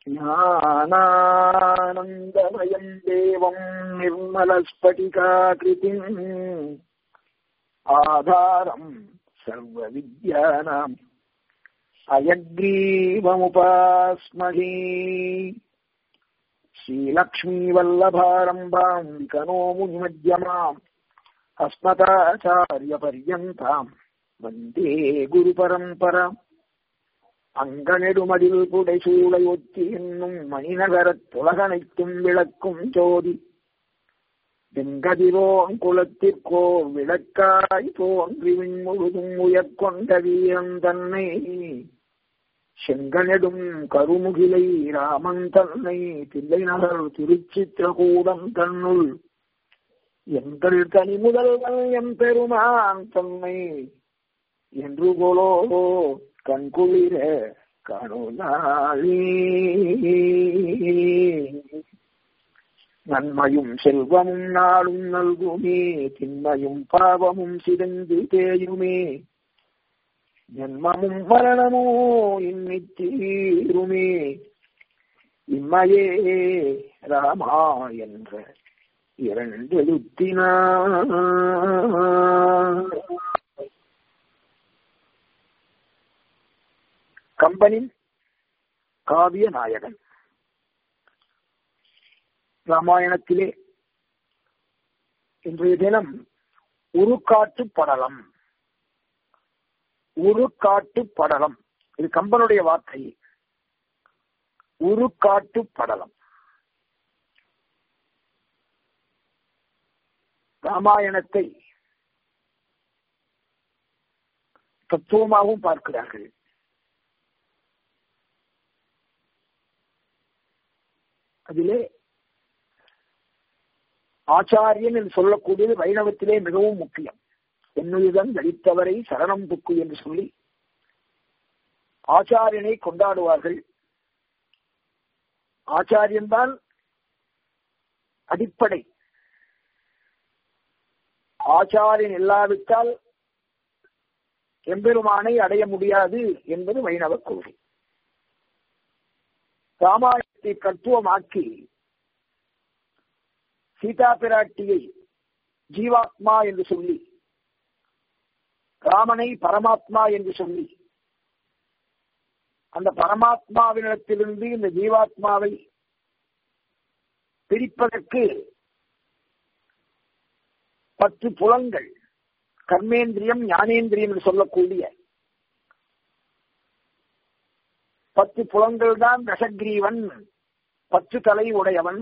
ज्ञानानन्दमयम् देवम् निर्मलस्फटिकाकृतिम् आधारम् सर्वविद्यानाम् अयग्रीवमुपास्महे श्रीलक्ष्मीवल्लभारम्भाम् विकनो मुनिमध्यमाम् अस्मदाचार्यपर्यन्ताम् வந்தே குரு பரம்பரா அங்கனெடுமதில் புடைசூளையொத்தி என்னும் மணிநகரத் துலகனைத்தும் விளக்கும் ஜோதி வெங்கதிரோன் குலத்திற்கோ விளக்காய் தோன்றி விண்முழுதும் உயர்கொண்ட வீரன் தன்னை செங்கனெடும் கருமுகிலை ராமன் தன்னை தில்லை நகர் திருச்சித்திரகூடம் தன்னுள் எங்கள் தனி முதல்வன் எம் பெருமான் தன்னை என்று போலோ கண்குளிர காணுநாளே நன்மையும் செல்வமும் நாளும் நல்குமே திண்மையும் பாவமும் சிதைந்து தேயுமே ஜன்மமும் மரணமோ இன்னித்தீருமே இம்மையே ராமா என்ற இரண்டெழுத்தினா கம்பனின் காவிய நாயகன் ராமாயணத்திலே இன்றைய தினம் உருக்காட்டு படலம் உருக்காட்டு படலம் இது கம்பனுடைய வார்த்தை உருக்காட்டு படலம் ராமாயணத்தை தத்துவமாகவும் பார்க்கிறார்கள் அதிலே ஆச்சாரியன் என்று சொல்லக்கூடியது வைணவத்திலே மிகவும் முக்கியம் என்னுடன் தளித்தவரை சரணம் புக்கு என்று சொல்லி ஆச்சாரியனை கொண்டாடுவார்கள் ஆச்சாரியன்தான் அடிப்படை ஆச்சாரியன் இல்லாவிட்டால் எம்பெருமானை அடைய முடியாது என்பது வைணவ கொள்கை ராமாயணத்தை தத்துவமாக்கி சீதா பிராட்டியை ஜீவாத்மா என்று சொல்லி ராமனை பரமாத்மா என்று சொல்லி அந்த பரமாத்மாவினிடத்திலிருந்து இந்த ஜீவாத்மாவை பிரிப்பதற்கு பத்து புலங்கள் கர்மேந்திரியம் ஞானேந்திரியம் என்று சொல்லக்கூடிய பத்து புலங்கள் தான் ரசக்ரீவன் பத்து தலை உடையவன்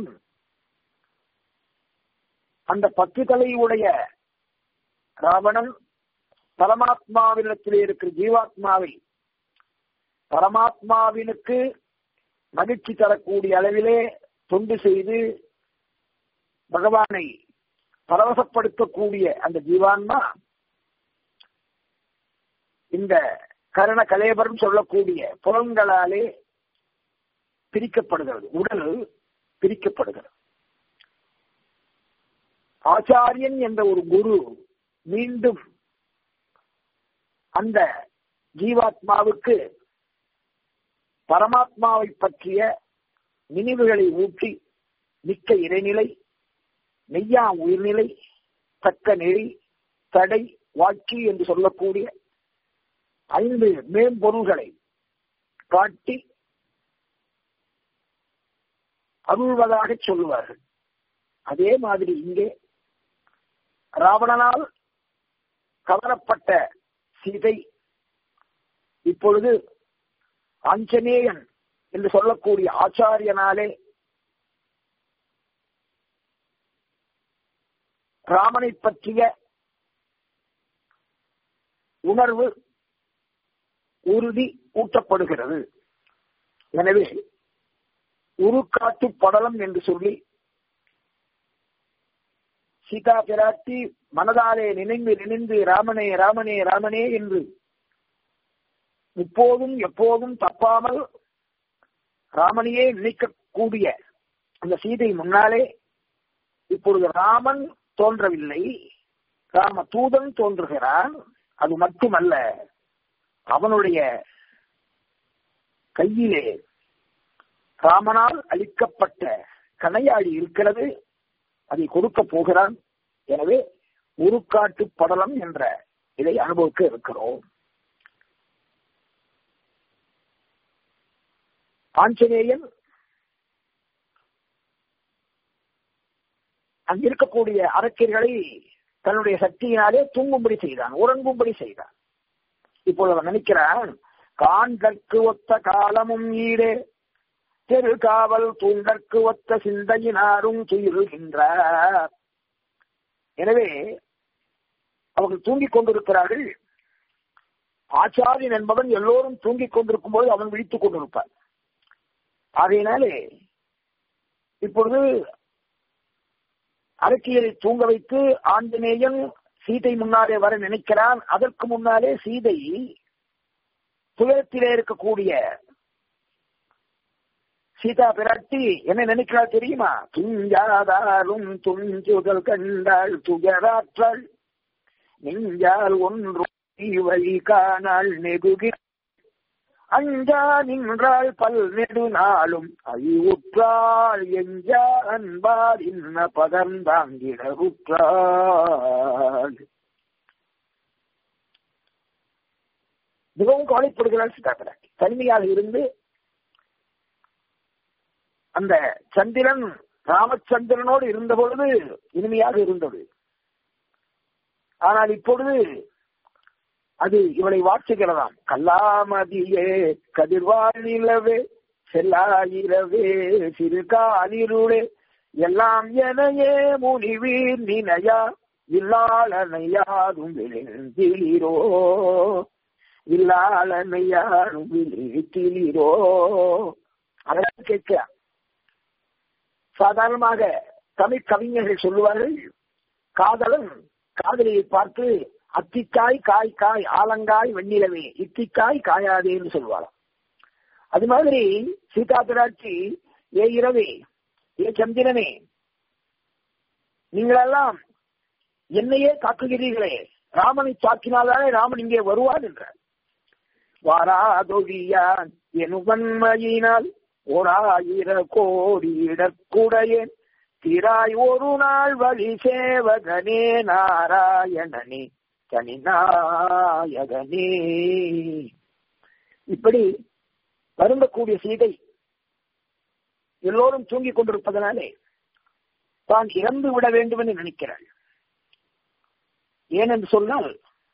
அந்த பத்து தலை உடைய ராவணன் பரமாத்மாவினிடத்திலே இருக்கிற ஜீவாத்மாவை பரமாத்மாவினுக்கு மகிழ்ச்சி தரக்கூடிய அளவிலே தொண்டு செய்து பகவானை பரவசப்படுத்தக்கூடிய அந்த ஜீவான்மா இந்த கரண கலேபரம் சொல்லக்கூடிய புலன்களாலே பிரிக்கப்படுகிறது உடல் பிரிக்கப்படுகிறது ஆச்சாரியன் என்ற ஒரு குரு மீண்டும் அந்த ஜீவாத்மாவுக்கு பரமாத்மாவை பற்றிய நினைவுகளை ஊற்றி மிக்க இறைநிலை மெய்யா உயிர்நிலை தக்க நெறி தடை வாட்சி என்று சொல்லக்கூடிய ஐந்து மேம்பொருள்களை காட்டி அருள்வதாக சொல்லுவார்கள் அதே மாதிரி இங்கே ராவணனால் கவரப்பட்ட சீதை இப்பொழுது ஆஞ்சநேயன் என்று சொல்லக்கூடிய ஆச்சாரியனாலே ராமனை பற்றிய உணர்வு உறுதி ஊட்டப்படுகிறது எனவே உருக்காட்டு படலம் என்று சொல்லி சீதா பிராட்டி மனதாலே நினைந்து நினைந்து ராமனே ராமனே ராமனே என்று இப்போதும் எப்போதும் தப்பாமல் ராமனையே நினைக்கக்கூடிய அந்த சீதை முன்னாலே இப்பொழுது ராமன் தோன்றவில்லை ராம தூதன் தோன்றுகிறான் அது மட்டுமல்ல அவனுடைய கையிலே ராமனால் அளிக்கப்பட்ட கணையாழி இருக்கிறது அதை கொடுக்க போகிறான் எனவே உருக்காட்டு படலம் என்ற இதை அனுபவிக்க இருக்கிறோம் ஆஞ்சநேயன் அங்கிருக்கக்கூடிய அரக்கர்களை தன்னுடைய சக்தியினாலே தூங்கும்படி செய்தான் உறங்கும்படி செய்தான் இப்போது அவன் நினைக்கிறான் காண்கற்கு ஒத்த காலமும் ஈடே தெரு காவல் தூண்டற்கு ஒத்த சிந்தையினாரும் துயில்கின்றார் எனவே அவர்கள் தூங்கிக் கொண்டிருக்கிறார்கள் ஆச்சாரியன் என்பவன் எல்லோரும் தூங்கிக் கொண்டிருக்கும் போது அவன் விழித்துக் கொண்டிருப்பான் ஆகையினாலே இப்பொழுது அரக்கியரை தூங்க வைத்து ஆஞ்சநேயன் சீதை முன்னாலே வர நினைக்கிறான் அதற்கு முன்னாலே சீதை துயரத்திலே இருக்கக்கூடிய சீதா பிராட்டி என்ன நினைக்கிறாள் தெரியுமா துஞ்சாதாரும் துஞ்சுதல் கண்டாள் துயராற்றாள் நெஞ்சால் ஒன்று வழி காணாள் நெகுகி அஞ்சா நின்றாள் பல் நெடு நாளும் அறிவுற்றாள் எஞ்சா அன்பார் இன்ன பகர்ந்தாங்கிடருற்றாள் மிகவும் கவலைப்படுகிறாள் சீதா பிராட்டி தனிமையாக இருந்து அந்த சந்திரன் ராமச்சந்திரனோடு இருந்த பொழுது இனிமையாக இருந்தது ஆனால் இப்பொழுது அது இவளை வாட்சுகிறதாம் கல்லாமதியே கதிர்வாழ் நிலவே செல்லாயிரவே சிறுகாலிருளே எல்லாம் எனையே முனிவீர் நினையா இல்லாளனையாரும் விழுந்திலீரோ இல்லாளனையாரும் விழித்திலீரோ அதான் கேட்க சாதாரணமாக தமிழ் கவிஞர்கள் சொல்லுவார்கள் காதலன் காதலியை பார்த்து அத்திக்காய் காய் காய் ஆலங்காய் வெண்ணிலவே இத்திக்காய் காயாதேன்னு சொல்லுவாளாம் அது மாதிரி சீதா பிராட்சி ஏ இரவே ஏ சந்திரனே நீங்களெல்லாம் என்னையே காக்குகிறீர்களே ராமனை தாக்கினால்தானே ராமன் இங்கே வருவான் என்றார் வாராதொழியான் எனும் வன்மையினால் ஓராயிர கோடி இடக்குடையேன் திராய் ஒரு நாள் வழி சேவகனே நாராயணனே தனிநாயகனே இப்படி வருந்தக்கூடிய சீதை எல்லோரும் தூங்கிக் கொண்டிருப்பதனாலே தான் இறந்து விட வேண்டும் என்று நினைக்கிறாள் ஏனென்று சொன்னால்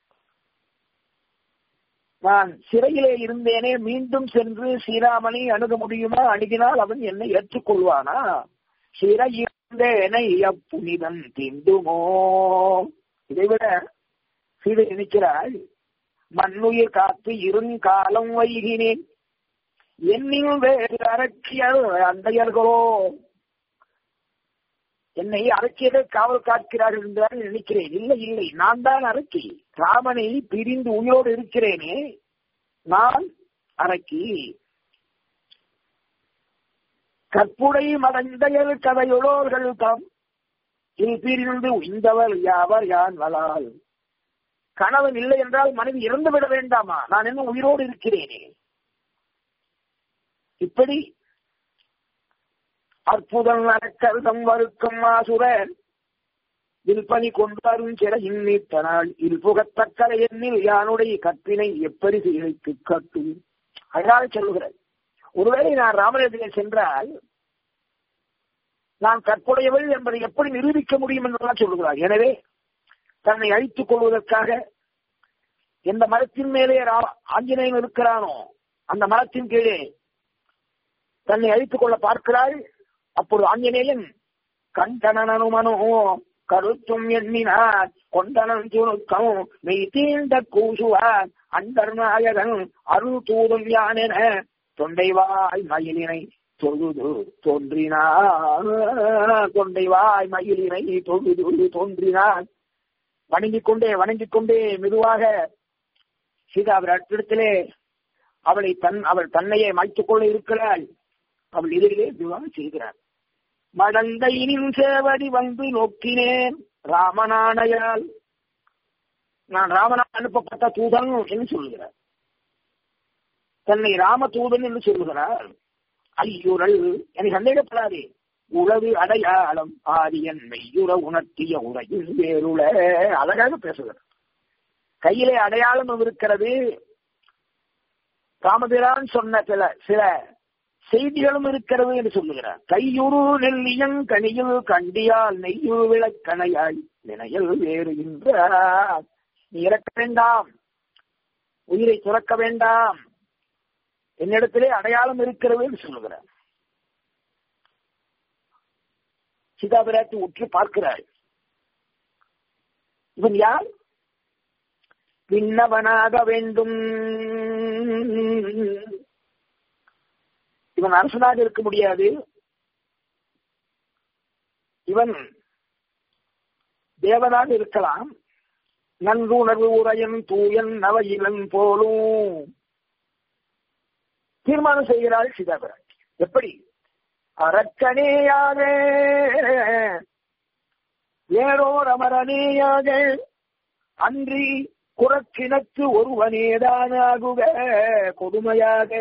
நான் சிறையிலே இருந்தேனே மீண்டும் சென்று ஸ்ரீராமனை அணுக முடியுமா அணுகினால் அவன் என்னை ஏற்றுக்கொள்வானா சிறையிருந்தேனை அப்புனிதன் திண்டுமோ இதைவிட சீதை நினைக்கிறாள் மண்ணுயிர் காத்து இருங்காலம் வைகினேன் என்னில் வேறு அரக்கியல் அந்தையர்களோ என்னை அரக்கியதை காவல் காக்கிறார்கள் என்றால் நினைக்கிறேன் இல்லை இல்லை நான் தான் அரக்கி ராமனை பிரிந்து உயிரோடு இருக்கிறேனே நான் அரக்கி கற்புடை மடந்தையல் கதையுளோர்கள் தாம் இல் பிரிந்து உய்ந்தவர் யாவர் யான் வளால் கணவன் இல்லை என்றால் மனைவி இறந்து விட வேண்டாமா நான் என்ன உயிரோடு இருக்கிறேனே இப்படி அற்புதம் நடக்கருதம் வருக்கும் ஆசுரர் வில்பனி கொண்டாரும் சிற இன்னித்தனால் இல்புகத்தக்கரை எண்ணில் யானுடைய கற்பினை எப்படி இழைத்து கட்டும் அதனால சொல்லுகிறேன் ஒருவேளை நான் ராமரேதியில் சென்றால் நான் கற்புடையவள் என்பதை எப்படி நிரூபிக்க முடியும் என்றெல்லாம் சொல்லுகிறார் எனவே தன்னை அழித்துக் கொள்வதற்காக எந்த மரத்தின் மேலே ஆஞ்சநேயன் இருக்கிறானோ அந்த மரத்தின் கீழே தன்னை அழித்துக் கொள்ள பார்க்கிறாள் அப்பொழுது ஆஞ்சநேயன் கண்டனனுமனோ கருத்தும் எண்ணினார் கொண்டனன் துணுக்கம் மெய் தீண்ட கூசுவார் அண்டர் நாயகன் அருள் தூதும் யானென தொண்டைவாய் மயிலினை தொழுது தோன்றினான் தொண்டைவாய் மயிலினை தொழுது தோன்றினான் வணங்கிக் கொண்டே வணங்கிக் கொண்டே மெதுவாக சீதா இடத்திலே அவளை தன் அவள் தன்னையே மாய்த்துக் கொள்ள இருக்கிறாள் அவள் எதிரிலே மெதுவாக செய்கிறாள் மடந்தையினின் சேவடி வந்து நோக்கினேன் ராமனானையால் நான் ராமனா அனுப்பப்பட்ட தூதன் என்று சொல்கிறார் தன்னை ராம தூதன் என்று சொல்லுகிறார் ஐயுறல் எனக்கு சந்தேகப்படாதே உளவு அடையாளம் ஆரியன் மெய்யுற உணர்த்திய உரையில் வேறுள அழகாக பேசுகிறார் கையிலே அடையாளம் இருக்கிறது ராமபிரான் சொன்ன சில சில செய்திகளும் இருக்கிறது என்று சொல்லுகிறார் கையுறு நெல்லியன் கனியில் கண்டியால் நெய்யுறு விளக்கணையாய் நினையல் வேறுகின்றார் நீ இறக்க வேண்டாம் உயிரை துறக்க வேண்டாம் என்னிடத்திலே அடையாளம் இருக்கிறது என்று சொல்லுகிறார் சீதாபிராட்டி உற்று பார்க்கிறாள் இவன் யார் விண்ணவனாக வேண்டும் இவன் அரசனாக இருக்க முடியாது இவன் தேவனாக இருக்கலாம் நன்றுணர்வு உரையன் தூயன் நவையிலன் போலும் தீர்மானம் செய்கிறாள் சீதாபிராட்டி எப்படி அரக்கனேயாக வேறோர் அமரனேயாக அன்றி குறக்கிணத்து ஒருவனேதானாகுக கொடுமையாக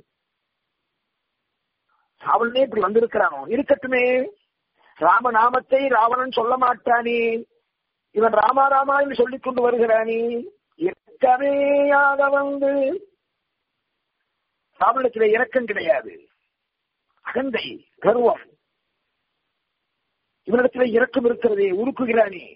ராவணனே இப்படி வந்திருக்கிறானோ இருக்கட்டுமே ராமநாமத்தை ராவணன் சொல்ல மாட்டானே இவன் ராமா ராமா என்று சொல்லிக் கொண்டு வருகிறானே இறக்கமேயாக வந்து ராவணத்திலே இறக்கம் கிடையாது அகந்தை கர்வம் இவனிடத்திலே இறக்கம் இருக்கிறதே உருக்குகிறானே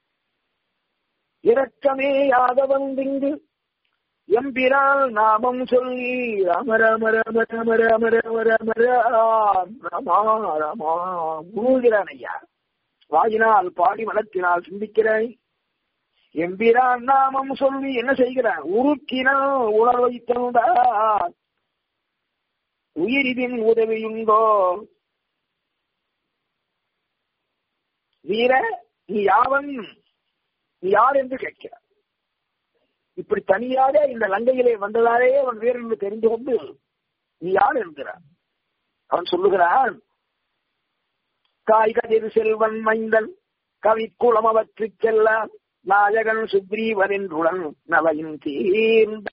இரக்கமே யாதவன் திங்கு எம்பிரால் நாமம் சொல்லி ராம ராம ராம ராம ராம ராம ராம ராம் ராமா ராமா முழுகிறான் ஐயா வாயினால் பாடி மனத்தினால் சிந்திக்கிறாய் எம்பிரான் நாமம் சொல்லி என்ன செய்கிறான் உருக்கினால் உணர்வை தந்தார் உயிரிதின் உதவியுண்டோ வீர நீ யாவன் நீ யார் என்று கேட்கிறார் இப்படி தனியாக இந்த லங்கையிலே வந்ததாலே அவன் வீரன் என்று தெரிந்து கொண்டு நீ யார் என்கிறான் அவன் சொல்லுகிறான் காய்கதிர் செல்வன் மைந்தன் கவிக்குளம் அவற்றுக்கெல்லாம் நாயகன் சுக்ரீவன் என்றுடன் நவையின் தீர்ந்த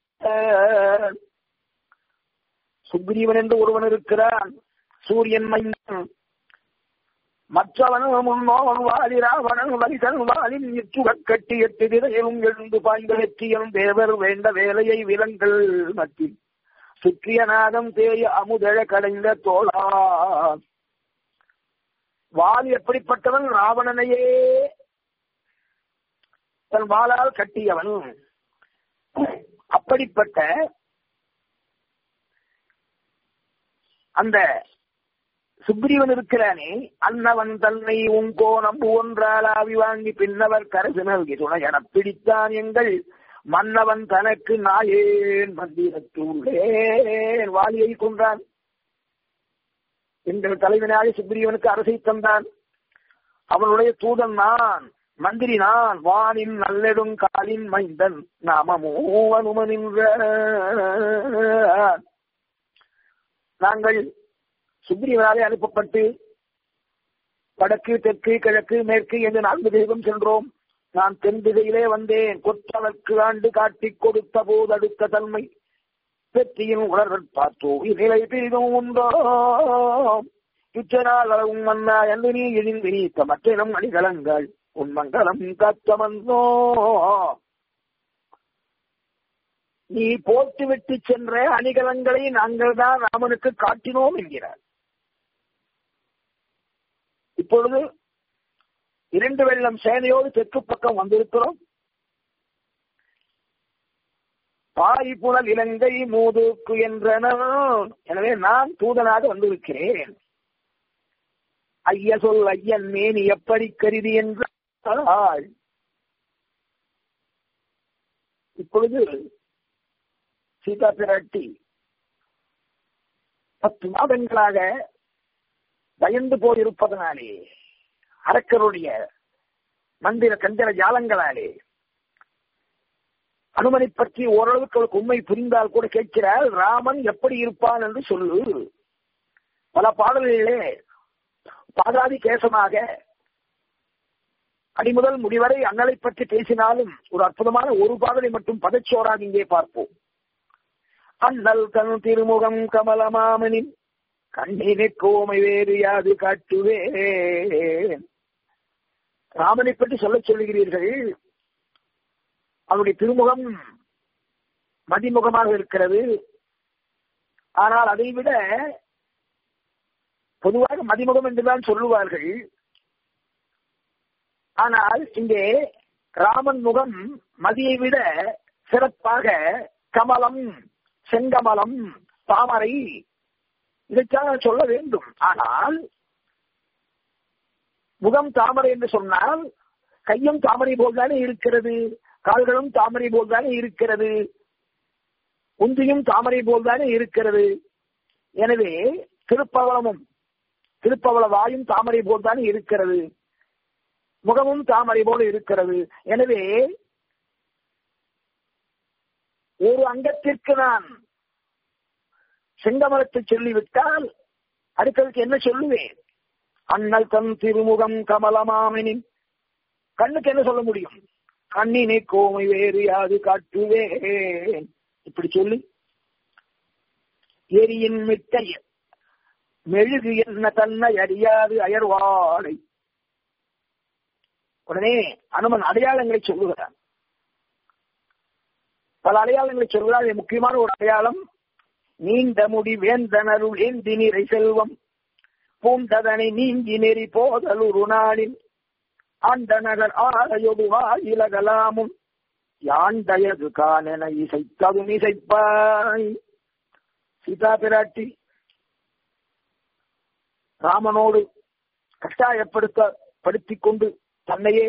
சுக்ரீவன் என்று ஒருவன் இருக்கிறான் சூரியன் மைந்தன் மற்றவனும் முன்னோன் வாலி ராவணன் வலிதன் வாலின் இச்சுகக் கட்டி எட்டு திரையிலும் எழுந்து பாய்ந்த வெற்றியும் தேவர் வேண்ட வேலையை விலங்கள் மத்தி சுற்றிய நாதம் தேய அமுதழ கடைந்த தோளா வாலி எப்படிப்பட்டவன் ராவணனையே தன் வாளால் கட்டியவன் அப்படிப்பட்ட அந்த சுக்ரீவன் இருக்கிறானே அன்னவன் தன்னை உங்கோ நம்பு ஒன்றால் ஆவி வாங்கி பின்னவர் கரசு நல்கி துணை எனப் பிடித்தான் எங்கள் மன்னவன் தனக்கு நாயேன் மந்திரத்து உள்ளேன் வாலியை கொன்றான் எங்கள் தலைவனாக சுக்ரீவனுக்கு அரசை தந்தான் அவனுடைய தூதன் நான் மந்திரி நான் வானின் நல்லெடும் காலின் மைந்தன் நாமமோ அனுமனின்ற நாங்கள் சுக்ரீவனாலே அனுப்பப்பட்டு வடக்கு தெற்கு கிழக்கு மேற்கு என்று நான்கு தெய்வம் சென்றோம் நான் தென் திசையிலே வந்தேன் கொற்றவர்க்கு ஆண்டு காட்டிக் கொடுத்த போது அடுத்த தன்மை வெற்றியின் உணர்வல் பார்த்தோ இந்நிலை பெரிதும் உண்டோ இச்சனால் அளவும் மன்னா என்று நீ இழிந்து நீத்த மற்றினம் அணிகலங்கள் உன் மங்களம் காத்தமந்தோ நீ போட்டு விட்டு சென்ற அணிகலங்களை நாங்கள் தான் ராமனுக்கு காட்டினோம் என்கிறார் இப்பொழுது இரண்டு வெள்ளம் சேனையோடு தெற்கு பக்கம் வந்திருக்கிறோம் பாய் புனல் இலங்கை மூதுக்கு என்றனர் எனவே நான் தூதனாக வந்திருக்கிறேன் ஐய சொல் ஐயன் மேனி எப்படி கருதி என்றாள் இப்பொழுது சீதா பிராட்டி பத்து மாதங்களாக பயந்து போயிருப்பதனாலே அரக்கருடைய மந்திர கந்திர ஜாலங்களாலே அனுமனை பற்றி ஓரளவுக்கு அவளுக்கு உண்மை புரிந்தால் கூட கேட்கிறாள் ராமன் எப்படி இருப்பான் என்று சொல்லு பல பாடல்களிலே பாதாதி கேசமாக அடிமுதல் முடிவரை அண்ணலை பற்றி பேசினாலும் ஒரு அற்புதமான ஒரு பாடலை மட்டும் பதச்சோராக இங்கே பார்ப்போம் அண்ணல் தன் திருமுகம் கமலமாமனின் கண்ணினை கோமை வேறு யாது காட்டுவேன் ராமனை பற்றி சொல்ல சொல்லுகிறீர்கள் அவருடைய திருமுகம் மதிமுகமாக இருக்கிறது ஆனால் அதை விட பொதுவாக மதிமுகம் என்றுதான் சொல்லுவார்கள் ஆனால் இங்கே ராமன் முகம் மதியை விட சிறப்பாக கமலம் செங்கமலம் தாமரை இதைத்தான் சொல்ல வேண்டும் ஆனால் முகம் தாமரை என்று சொன்னால் கையும் தாமரை போல்தானே இருக்கிறது கால்களும் தாமரை போல்தானே இருக்கிறது உந்தியும் தாமரை போல்தானே இருக்கிறது எனவே திருப்பவளமும் திருப்பவள வாயும் தாமரை போல்தானே இருக்கிறது முகமும் தாமரை போல இருக்கிறது எனவே ஒரு அங்கத்திற்கு நான் செங்கமலத்தை சொல்லிவிட்டால் அடுத்ததுக்கு என்ன சொல்லுவேன் அண்ணல் தன் திருமுகம் கமலமாமினின் கண்ணுக்கு என்ன சொல்ல முடியும் கண்ணினை கோமை வேறு யாது காட்டுவேன் இப்படி சொல்லி எரியின் மிட்டை மெழுகு என்ன தன்னை அறியாது அயர்வாடை உடனே அனுமன் அடையாளங்களை சொல்லுகிறான் பல அடையாளங்களை சொல்கிறார் முக்கியமான ஒரு அடையாளம் நீண்ட முடி வேந்தனருள் ஏந்தி நிறை செல்வம் பூந்ததனை நீங்கி நெறி போதலுரு நாளில் ஆண்ட நகர் ஆலையொடு வாயிலகலாமும் யாண்டயது காணென இசைத்ததும் இசைப்பாய் சீதா பிராட்டி ராமனோடு கட்டாயப்படுத்த படுத்திக் கொண்டு தன்னையே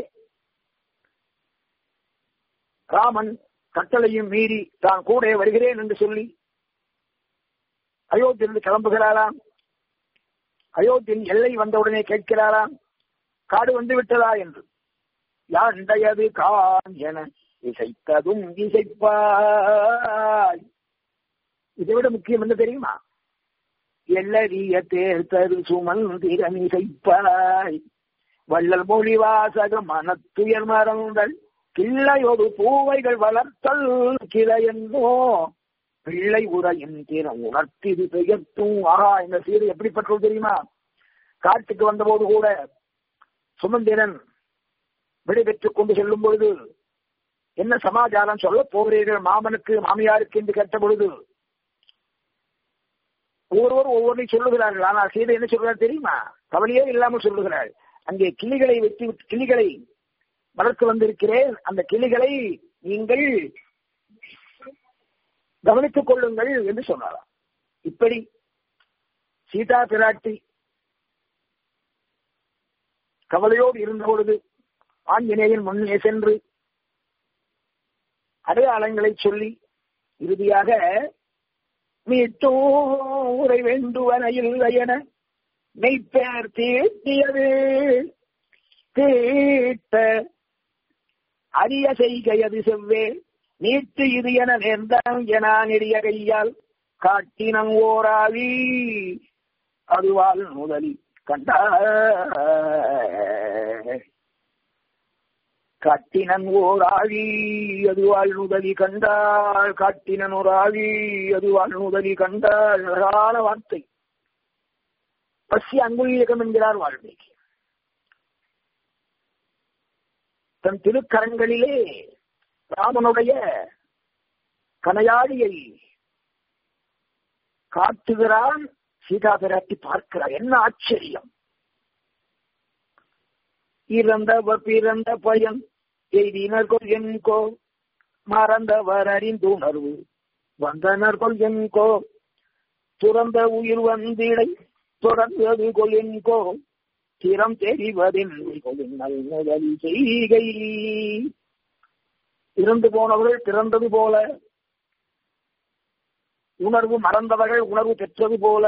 ராமன் கட்டளையும் மீறி தான் கூட வருகிறேன் என்று சொல்லி அயோத்தியிலிருந்து கிளம்புகிறாராம் அயோத்தியின் எல்லை வந்தவுடனே கேட்கிறாராம் காடு வந்து விட்டதா என்று யாண்டையது கான் என இசைத்ததும் இசைப்பாய் இதை விட முக்கியம் என்ன தெரியுமா எல்லறிய தேர்தரு சுமந்திரன் இசைப்பாய் வள்ளல் மொழி வாசக மனத்துயர் மறந்தல் கிள்ளையொரு பூவைகள் வளர்த்தல் கிளையென்னோ பிள்ளை உரையின் தினம் உணர்த்திது பெயர்த்தும் ஆஹா இந்த சீரை எப்படிப்பட்டது தெரியுமா காட்டுக்கு வந்தபோது கூட சுமந்திரன் விடைபெற்றுக் கொண்டு செல்லும் பொழுது என்ன சமாச்சாரம் சொல்ல போகிறீர்கள் மாமனுக்கு மாமியாருக்கு என்று கேட்ட பொழுது ஒவ்வொருவரும் ஒவ்வொன்றை சொல்லுகிறார்கள் ஆனால் சீதை என்ன சொல்கிறார் தெரியுமா கவலையே இல்லாமல் சொல்லுகிறாள் அங்கே கிளிகளை வெட்டி கிளிகளை வளர்த்து வந்திருக்கிறேன் அந்த கிளிகளை நீங்கள் கவனித்துக் கொள்ளுங்கள் என்று சொன்னாராம் இப்படி சீதா பிராட்டி கவலையோடு இருந்த பொழுது ஆஞ்சநேயன் முன்னே சென்று அடையாளங்களை சொல்லி இறுதியாக மீட்டூரை வேண்டுவன இல்லை என மெய்ப்பேர் தீட்டியது தீட்ட அரிய செய்கையது செவ்வே நீட்டு இது என நேர்ந்தான் என நெடிய கையால் காட்டினங் ஓராவி அதுவால் முதலி கண்ட காட்டினன் ஓர் ஆழி அதுவாள் நுதலி கண்டாள் காட்டினன் ஒரு ஆழி அதுவாள் நுதலி கண்டாள் அழகான வார்த்தை பசி அங்குலீகம் என்கிறார் வால்மீகி தன் திருக்கரங்களிலே ராமனுடைய கனையாழியை காட்டுகிறான் சீதா பிராட்டி பார்க்கிறார் என்ன ஆச்சரியம் இறந்தவர் பிறந்த பயன் எய்தினர்கள் என்கோ மறந்தவர் அறிந்துணர்வு வந்தனர்கள் என்கோ துறந்த உயிர் வந்திடை தொடர்ந்தது கொலின்கோ திறம் தெரிவதில்லை முதலி செய்கை இறந்து போனவர்கள் பிறந்தது போல உணர்வு மறந்தவர்கள் உணர்வு பெற்றது போல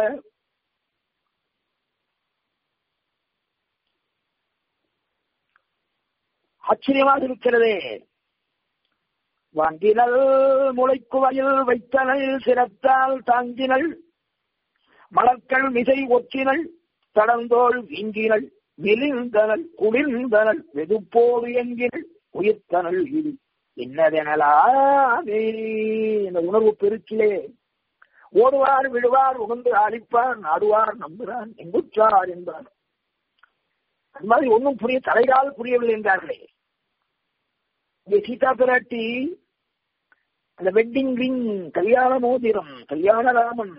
ஆச்சரியமாக இருக்கிறதே வாங்கினல் முளைக்குவையில் வைத்தனல் சிரத்தால் தாங்கினள் மலர்கள் மிசை ஒற்றினள் தடந்தோள் வீங்கினள் மெலிந்தனள் குளிர்ந்தனள் வெதுப்போடு என்கினள் உயிர்த்தனள் இது என்னதெனலாமே இந்த உணர்வு பெருக்கிலே ஓடுவார் விடுவார் உகந்து அழிப்பார் நாடுவார் நம்புகிறான் எங்குற்றார் என்பார் அது மாதிரி ஒன்றும் புரிய தலைகால் புரியவில்லை என்றார்களே இங்கே சீதா பிராட்டி அந்த வெட்டிங் ரிங் கல்யாண மோதிரம் கல்யாண ராமன்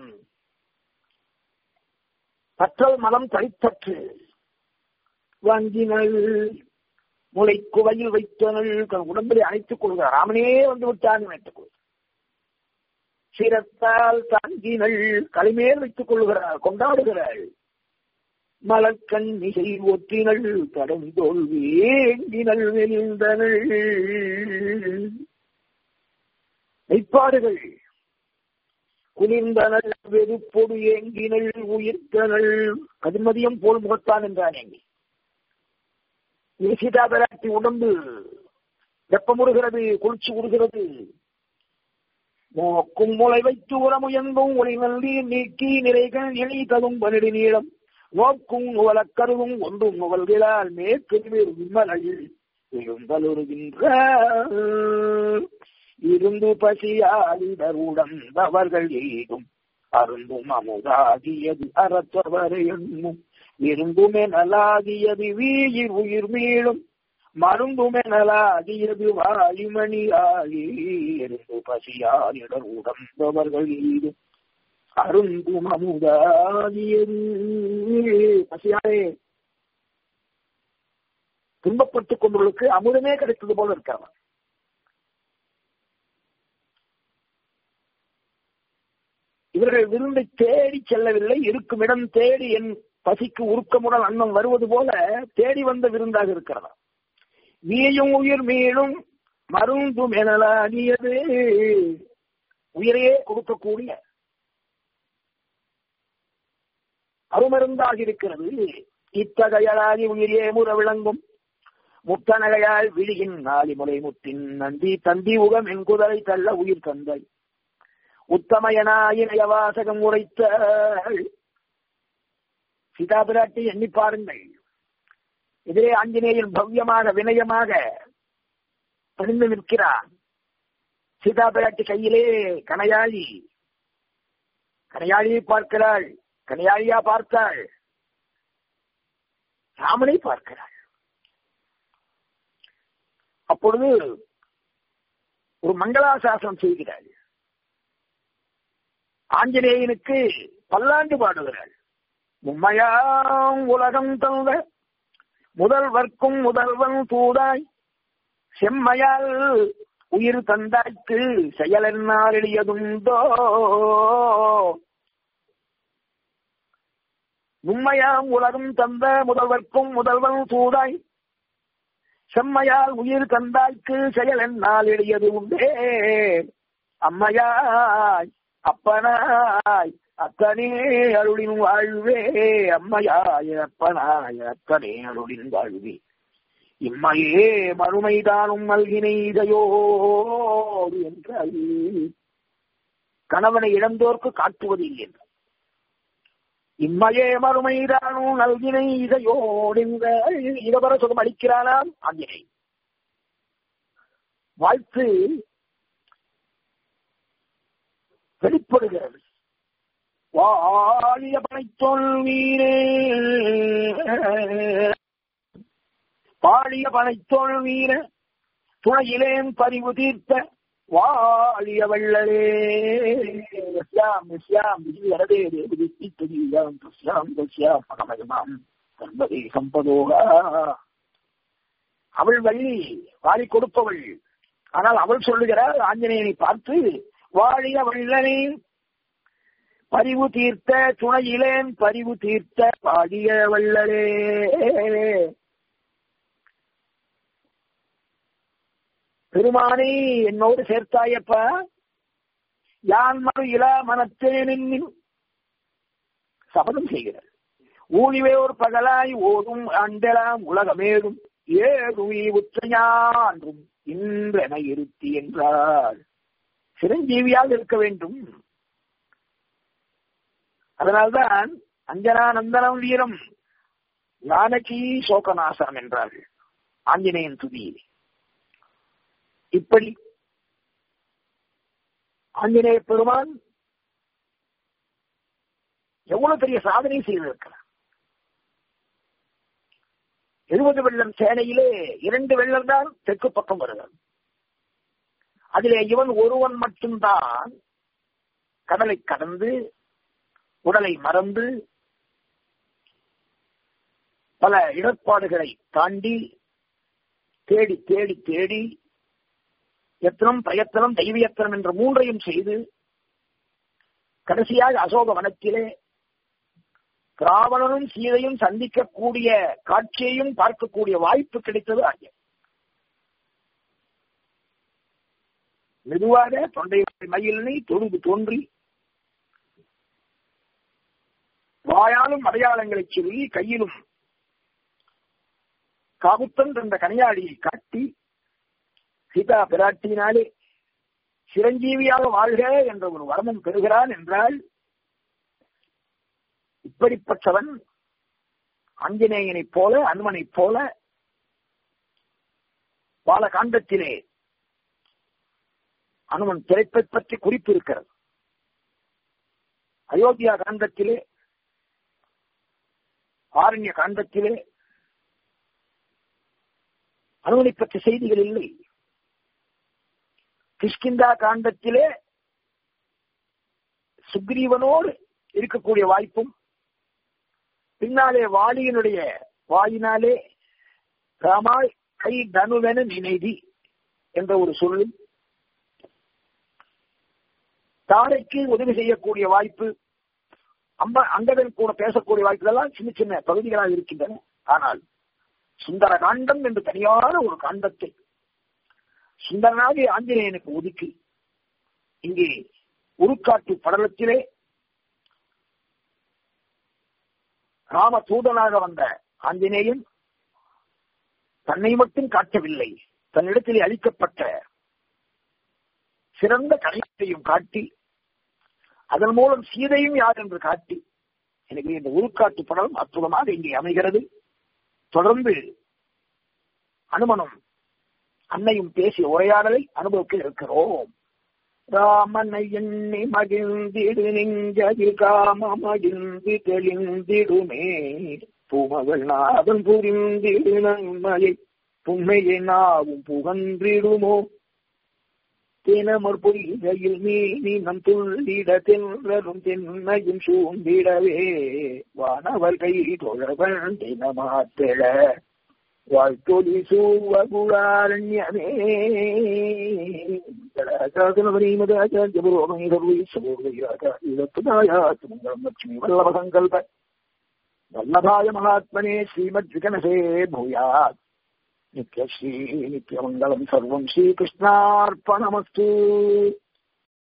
பற்றல் மலம் தளித்தற்று வாங்கினள் முளை குவையில் வைத்தனள் தன் உடம்பிலே அணைத்துக் கொள்கிறார் ராமனே வந்து விட்டான் நினைத்துக் கொள்கிறார் சிரத்தால் தாங்கினள் களிமேல் வைத்துக் கொள்கிறார் கொண்டாடுகிறாள் மலர்கண் மிசை ஒற்றினள் கடந்தோல் வேங்கினள் வெளிந்தனள் மெய்ப்பாடுகள் குளிர்ந்தனள் வெறுப்பொடு ஏங்கினள் உயிர்த்தனள் கதிர்மதியம் போல் முகத்தான் என்றான் எங்கே சீதா பிராட்டி உடம்பு வெப்பமுறுகிறது குளிர்ச்சி உடுகிறது மோக்கும் முளை வைத்து உரமுயங்கும் ஒளி நல்கி நீக்கி நிறைகள் இணை தகும் பனிடி நீளம் நோக்கும் நுவலக்கருவும் ஒன்றும் நுவல்களால் மேற்கு விம்மலையில் எழுந்தலுறுகின்ற இருந்து பசியாளிடர் உடந்தவர்கள் எய்தும் அருந்தும் அமுதாகியது அறத்தவரை எண்ணும் விருந்துமெனலாகியது வீயிர் உயிர் மீளும் மருந்துமெனலாகியது வாயுமணி ஆகி இருந்து பசியாளிடர் உடந்தவர்கள் எய்தும் அருந்தும் அமுதாகியது பசியாலே துன்பப்பட்டுக் கொண்டவர்களுக்கு அமுதமே கிடைத்தது போல இருக்காங்க இவர்கள் விருந்தை தேடி செல்லவில்லை இருக்கும் இடம் தேடி என் பசிக்கு உருக்கமுடன் அன்னம் வருவது போல தேடி வந்த விருந்தாக இருக்கிறதா வீயும் உயிர் மீளும் மருந்தும் எனலாகியது உயிரையே கொடுக்கக்கூடிய அருமருந்தாக இருக்கிறது இத்தகையலாகி உயிரே முற விளங்கும் முத்தனகையால் விழியின் நாளி முறை முத்தின் நந்தி தந்தி உகம் என்குதலை தள்ள உயிர் தந்தை உத்தமயனாயினய வாசகம் உரைத்த சீதா பிராட்டி எண்ணி பாருங்கள் எதிரே ஆஞ்சநேயன் பவ்யமாக வினயமாக பணிந்து நிற்கிறான் சீதா பிராட்டி கையிலே கனையாளி கனையாளியை பார்க்கிறாள் கனையாளியா பார்த்தாள் ராமனை பார்க்கிறாள் அப்பொழுது ஒரு மங்களாசாசனம் செய்கிறாள் ஆஞ்சநேயனுக்கு பல்லாண்டு பாடுகிறாள் உண்மையாம் உலகம் தந்த முதல்வர்க்கும் முதல்வன் தூதாய் செம்மையால் உயிர் தந்தாய்க்கு செயலென்னால் எளியதுண்டோ உண்மையாம் உலகம் தந்த முதல்வர்க்கும் முதல்வன் தூதாய் செம்மையால் உயிர் தந்தாய்க்கு செயல் என்னால் எளியது உண்டே அம்மையாய் அப்பனாய் அத்தனே அருளின் வாழ்வே அம்மையாய் அப்பனாய் அத்தனே அருளின் வாழ்வே இம்மையே மறுமைதானும் நல்கினைதையோடு என்றால் கணவனை இழந்தோர்க்கு காட்டுவது இல்லை என்று இம்மையே மறுமைதானும் நல்கினை இதையோடு என்ற இடவர சுகம் அளிக்கிறானாம் ஆங்கினை வாழ்த்து வெளிப்படுகிறது வாழிய பனைத்தொல் வீரே பாழிய பனைத்தொல் வீர துணையிலேன் பறிவு தீர்த்த வாழிய வள்ளலே யஸ்யாம் யஸ்யாம் விஜயரதே தேவதி தீர்த்ததீயாம் தஸ்யாம் தஸ்யாம் பரமயமாம் சர்வதே சம்பதோகா அவள் வள்ளி வாரி கொடுப்பவள் ஆனால் அவள் சொல்லுகிறாள் ஆஞ்சநேயனை பார்த்து வாழிய வள்ளலே பரிவு தீர்த்த துணையிலேன் பரிவு தீர்த்த வாழிய வள்ளலே பெருமானை என்னோடு சேர்த்தாயப்பா யான் மறு இலா மனத்தேனின் சபதம் செய்கிறார் ஊழிவே ஒரு பகலாய் ஓடும் அண்டலாம் உலகமேடும் ஏழுவி உச்சஞான்றும் இன்றென இருத்தி என்றார் சிரஞ்சீவியாக இருக்க வேண்டும் அதனால்தான் அஞ்சனா நந்தனம் வீரம் ஞானகி சோகநாசனம் என்றார்கள் ஆஞ்சநேயன் துதியிலே இப்படி ஆஞ்சநேய பெருமான் எவ்வளவு பெரிய சாதனை செய்திருக்கிறார் எழுபது வெள்ளம் சேனையிலே இரண்டு வெள்ளம் தான் தெற்கு பக்கம் வருகிறது அதிலே இவன் ஒருவன் மட்டும்தான் கடலை கடந்து உடலை மறந்து பல இடர்பாடுகளை தாண்டி தேடி தேடி தேடி எத்தனம் பிரயத்தனம் தெய்வியத்தனம் என்ற மூன்றையும் செய்து கடைசியாக அசோக வனத்திலே ராவணனும் சீதையும் சந்திக்கக்கூடிய காட்சியையும் பார்க்கக்கூடிய வாய்ப்பு கிடைத்தது ஆகிய மெதுவாக தொண்டை மயிலினை தொழுது தோன்றி வாயாலும் அடையாளங்களை சொல்லி கையிலும் காபுத்தன் என்ற கனியாடியை காட்டி சீதா பிராட்டியினாலே சிரஞ்சீவியாக வாழ்க என்ற ஒரு வரமும் பெறுகிறான் என்றால் இப்படிப்பட்டவன் ஆஞ்சநேயனைப் போல அனுமனைப் போல பாலகாண்டத்திலே அனுமன் பிறப்பை பற்றி குறிப்பு இருக்கிறது அயோத்தியா காண்டத்திலே ஆரண்ய காண்டத்திலே அனுமனை பற்றிய செய்திகள் இல்லை கிஷ்கிந்தா காண்டத்திலே சுக்ரீவனோடு இருக்கக்கூடிய வாய்ப்பும் பின்னாலே வாலியினுடைய வாயினாலே ராமாய் கை தனுவென நினைதி என்ற ஒரு சொல்லும் தாரைக்கு உதவி செய்யக்கூடிய வாய்ப்பு அம்ப அங்கதன் கூட பேசக்கூடிய வாய்ப்புகள் சின்ன சின்ன பகுதிகளாக இருக்கின்றன ஆனால் சுந்தர காண்டம் என்று தனியான ஒரு காண்டத்தை சுந்தரனாகிய ஆஞ்சநேயனுக்கு ஒதுக்கி இங்கே உருக்காட்டு படலத்திலே ராம தூதனாக வந்த ஆஞ்சநேயன் தன்னை மட்டும் காட்டவில்லை தன்னிடத்திலே அளிக்கப்பட்ட சிறந்த கலையத்தையும் காட்டி அதன் மூலம் சீதையும் யார் என்று காட்டி எனக்கு இந்த உருக்காட்டு படம் அற்புதமாக இங்கே அமைகிறது தொடர்ந்து அனுமனும் அன்னையும் பேசிய உரையாடலை அனுபவிக்க இருக்கிறோம் ராமனை எண்ணி மகிழ்ந்திடு நெஞ்சதில் காமமகிழ்ந்து தெளிந்திடுமே பூமகள் நாதன் புரிந்திடு நன்மையை புண்மையை நாவும் புகன்றிடுமோ தினமர் பொய்கையில் மீனி நம் துள்ளிட தென்றலும் தென்னையும் சூழ்ந்திடவே வானவர் கை தொழவன் தினமாத்திட வாழ்த்தொலி சூவகுளாரண்யமே லட்சுமி வல்லப சங்கல்ப வல்லபாய மகாத்மனே ஸ்ரீமத் விகனசே பூயாத் நித்யஸ்ரீ நித்யமங்கலம் சர்வம் ஸ்ரீகிருஷ்ணார்ப்பணமஸ்து